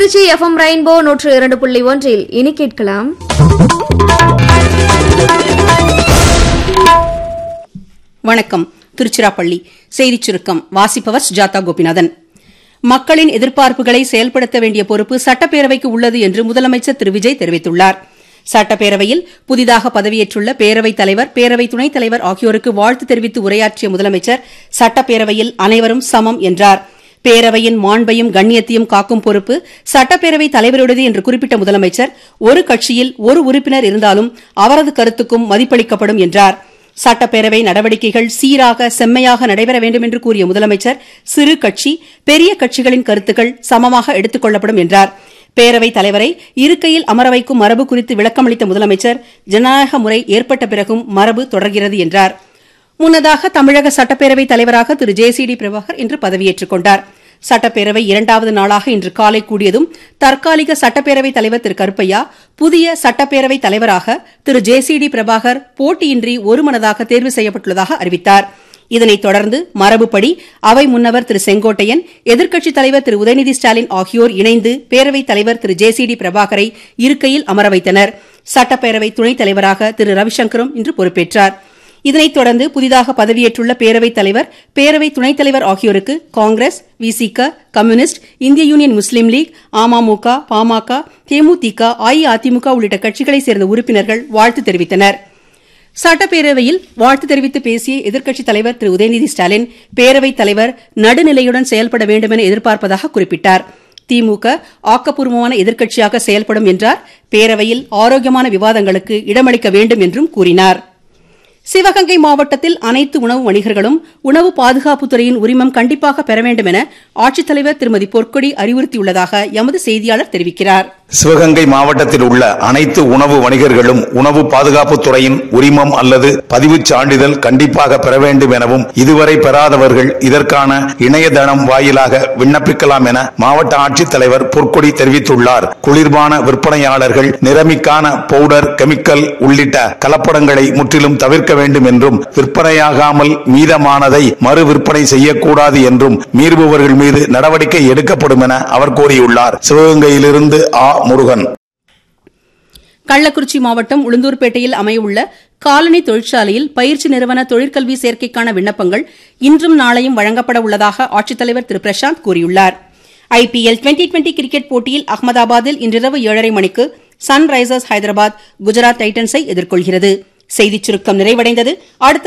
Trichy FM rainbow நூற்று இரண்டு புள்ளி ஒன்றில் இனி கேட்கலாம் வணக்கம் திருச்சிராப்பள்ளி செய்திச் சுருக்கம் வாசிப்பவர் சுஜாதா கோபிநாதன் மக்களின் எதிர்பார்ப்புகளை செயல்படுத்த வேண்டிய பொறுப்பு சட்டப்பேரவைக்கு உள்ளது என்று முதலமைச்சர் திரு விஜய் தெரிவித்துள்ளார் சட்டப்பேரவையில் புதிதாக பதவியேற்றுள்ள பேரவைத் தலைவர் பேரவை துணைத் தலைவர் ஆகியோருக்கு வாழ்த்து தெரிவித்து உரையாற்றிய முதலமைச்சர் சட்டப்பேரவையில் அனைவரும் சமம் என்றார் பேரவையின் மாண்பையும் கண்ணியத்தையும் காக்கும் பொறுப்பு சட்டப்பேரவைத் தலைவருடையது என்று குறிப்பிட்ட முதலமைச்சர் ஒரு கட்சியில் ஒரு உறுப்பினர் இருந்தாலும் அவரது கருத்துக்கும் மதிப்பளிக்கப்படும் என்றார் சட்டப்பேரவை நடவடிக்கைகள் சீராக செம்மையாக நடைபெற வேண்டும் என்று கூறிய முதலமைச்சர் சிறு கட்சி பெரிய கட்சிகளின் கருத்துக்கள் சமமாக எடுத்துக் கொள்ளப்படும் என்றார் பேரவைத் தலைவரை இருக்கையில் அமர வைக்கும் மரபு குறித்து விளக்கமளித்த முதலமைச்சர் ஜனநாயக முறை ஏற்பட்ட பிறகும் மரபு தொடர்கிறது என்றார் முன்னதாக தமிழக சட்டப்பேரவைத் தலைவராக திரு ஜே சி டி பிரபாகர் இன்று பதவியேற்றுக் கொண்டார் சட்டப்பேரவை இரண்டாவது நாளாக இன்று காலை கூடியதும் தற்காலிக சட்டப்பேரவைத் தலைவர் திரு கருப்பையா புதிய சட்டப்பேரவைத் தலைவராக திரு ஜே சி டி பிரபாகர் போட்டியின்றி ஒருமனதாக தேர்வு செய்யப்பட்டுள்ளதாக அறிவித்தார் இதனைத் தொடர்ந்து மரபுப்படி அவை முன்னவர் திரு செங்கோட்டையன் எதிர்க்கட்சித் தலைவர் திரு உதயநிதி ஸ்டாலின் ஆகியோர் இணைந்து பேரவைத் தலைவர் திரு ஜே சி டி பிரபாகரை இருக்கையில் அமர வைத்தனர் சட்டப்பேரவை துணைத் தலைவராக திரு ரவிசங்கரும் இன்று பொறுப்பேற்றார் இதனைத் தொடர்ந்து புதிதாக பதவியேற்றுள்ள பேரவைத் தலைவர் பேரவை துணைத் தலைவர் ஆகியோருக்கு காங்கிரஸ் விசிக கம்யூனிஸ்ட் இந்திய யூனியன் முஸ்லீம் லீக் அமமுக பாமக தேமுதிக அஇஅதிமுக உள்ளிட்ட கட்சிகளைச் சேர்ந்த உறுப்பினர்கள் வாழ்த்து தெரிவித்தனர் சட்டப்பேரவையில் வாழ்த்து தெரிவித்து பேசிய எதிர்க்கட்சித் தலைவர் திரு உதயநிதி ஸ்டாலின் பேரவைத் தலைவர் நடுநிலையுடன் செயல்பட வேண்டும் என எதிர்பார்ப்பதாக குறிப்பிட்டார் திமுக ஆக்கப்பூர்வமான எதிர்க்கட்சியாக செயல்படும் என்றார் பேரவையில் ஆரோக்கியமான விவாதங்களுக்கு இடமளிக்க வேண்டும் என்றும் கூறினார் சிவகங்கை மாவட்டத்தில் அனைத்து உணவு வணிகர்களும் உணவு பாதுகாப்புத்துறையின் உரிமம் கண்டிப்பாக பெற வேண்டும் என ஆட்சித்தலைவர் திருமதி பொற்கொடி அறிவுறுத்தியுள்ளதாக எமது செய்தியாளர் தெரிவிக்கிறார் சிவகங்கை மாவட்டத்தில் உள்ள அனைத்து உணவு வணிகர்களும் உணவு பாதுகாப்புத் துறையின் உரிமம் அல்லது பதிவுச் சான்றிதழ் கண்டிப்பாக பெற வேண்டும் எனவும் இதுவரை பெறாதவர்கள் இதற்கான இணையதளம் வாயிலாக விண்ணப்பிக்கலாம் என மாவட்ட ஆட்சித்தலைவர் பொற்கொடி தெரிவித்துள்ளார் குளிர்பான விற்பனையாளர்கள் நிறமிக்கான பவுடர் கெமிக்கல் உள்ளிட்ட கலப்படங்களை முற்றிலும் தவிர்க்க வேண்டும் என்றும் விற்பனையாகாமல் மீதமானதை மறு விற்பனை செய்யக்கூடாது என்றும் மீறுபவர்கள் மீது நடவடிக்கை எடுக்கப்படும் என அவர் கூறியுள்ளார் சிவகங்கையிலிருந்து ஆ முருகன் கள்ளக்குறிச்சி மாவட்டம் உளுந்தூர்பேட்டையில் அமையவுள்ள காலனி தொழிற்சாலையில் பயிற்சி நிறுவன தொழிற்கல்வி சேர்க்கைக்கான விண்ணப்பங்கள் இன்றும் நாளையும் வழங்கப்பட உள்ளதாக ஆட்சித்தலைவர் திரு பிரசாந்த் கூறியுள்ளார் ஐபிஎல் டுவெண்டி டுவெண்டி கிரிக்கெட் போட்டியில் அகமதாபாத்தில் இன்றிரவு ஏழரை மணிக்கு சன்ரைசர்ஸ் ஹைதராபாத் குஜராத் டைட்டன்ஸை எதிர்கொள்கிறது செய்திச் சுருக்கம் நிறைவடைந்தது அடுத்த